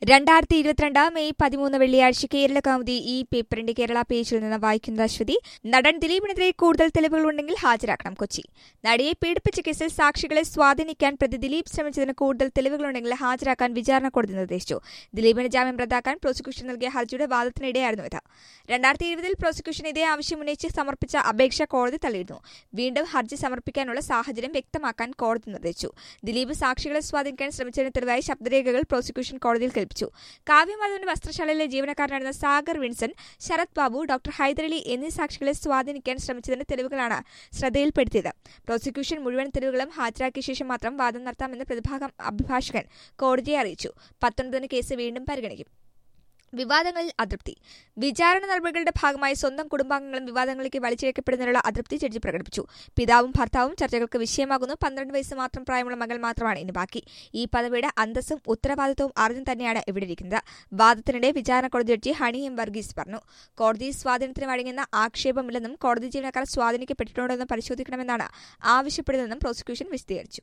രണ്ടായിരത്തി ഇരുപത്തിരണ്ട് മെയ് പതിമൂന്ന് വെള്ളിയാഴ്ച കേരള കൗമുദി ഈ പേപ്പറിന്റെ കേരള പേജിൽ നിന്ന് വായിക്കുന്ന അശ്വതി നടൻ ദിലീപിനെതിരെ കൂടുതൽ തെളിവുകളുണ്ടെങ്കിൽ ഹാജരാക്കണം കൊച്ചി നടിയെ പീഡിപ്പിച്ച കേസിൽ സാക്ഷികളെ സ്വാധീനിക്കാൻ പ്രതി ദിലീപ് ശ്രമിച്ചതിന് കൂടുതൽ തെളിവുകളുണ്ടെങ്കിൽ ഹാജരാക്കാൻ വിചാരണ കോടതി നിർദ്ദേശിച്ചു ദിലീപിന് ജാമ്യം റദ്ദാക്കാൻ പ്രോസിക്യൂഷൻ നൽകിയ ഹർജിയുടെ വാദത്തിനിടെയായിരുന്നു ഇത് രണ്ടായിരത്തി ഇരുപതിൽ പ്രോസിക്യൂഷൻ ഇതേ ആവശ്യം ഉന്നയിച്ച് സമർപ്പിച്ച അപേക്ഷ കോടതി തള്ളിയിരുന്നു വീണ്ടും ഹർജി സമർപ്പിക്കാനുള്ള സാഹചര്യം വ്യക്തമാക്കാൻ കോടതി നിർദ്ദേശിച്ചു ദിലീപ് സാക്ഷികളെ സ്വാധീനിക്കാൻ ശ്രമിച്ചതിന് തെളിവായി ശബ്ദരേഖകൾ പ്രോസിക്യൂഷൻ കോടതിയിൽ കേൾപ്പിച്ചു കാവ്യമാധവന്റെ വസ്ത്രശാലയിലെ ജീവനക്കാരനായിരുന്ന സാഗർ വിൻസൻ ശരത് ബാബു ഡോക്ടർ ഹൈദരലി എന്നീ സാക്ഷികളെ സ്വാധീനിക്കാൻ ശ്രമിച്ചതിന്റെ തെളിവുകളാണ് ശ്രദ്ധയിൽപ്പെടുത്തിയത് പ്രോസിക്യൂഷൻ മുഴുവൻ തെളിവുകളും ഹാജരാക്കിയ ശേഷം മാത്രം വാദം നടത്താമെന്ന് പ്രതിഭാഗം അഭിഭാഷകൻ കോടതിയെ അറിയിച്ചു പത്തൊൻപതിന് കേസ് വീണ്ടും പരിഗണിക്കും വിവാദങ്ങളിൽ അതൃപ്തി വിചാരണ നടപടികളുടെ ഭാഗമായി സ്വന്തം കുടുംബാംഗങ്ങളും വിവാദങ്ങളിലേക്ക് വലിച്ചിഴക്കപ്പെടുന്നതിനുള്ള അതൃപ്തി ജഡ്ജി പ്രകടിപ്പിച്ചു പിതാവും ഭർത്താവും ചർച്ചകൾക്ക് വിഷയമാകുന്നു പന്ത്രണ്ട് വയസ്സ് മാത്രം പ്രായമുള്ള മകൾ മാത്രമാണ് ഇനി ബാക്കി ഈ പദവിയുടെ അന്തസ്സും ഉത്തരവാദിത്വവും അറിഞ്ഞു തന്നെയാണ് ഇവിടെ ഇരിക്കുന്നത് വാദത്തിനിടെ വിചാരണ കോടതി ജഡ്ജി ഹണി എം വർഗീസ് പറഞ്ഞു കോടതി സ്വാധീനത്തിന് വഴങ്ങുന്ന ആക്ഷേപമില്ലെന്നും കോടതി ജീവനക്കാർ സ്വാധീനിക്കപ്പെട്ടിട്ടുണ്ടെന്നും പരിശോധിക്കണമെന്നാണ് ആവശ്യപ്പെടുന്നതെന്നും പ്രോസിക്യൂഷൻ വിശദീകരിച്ചു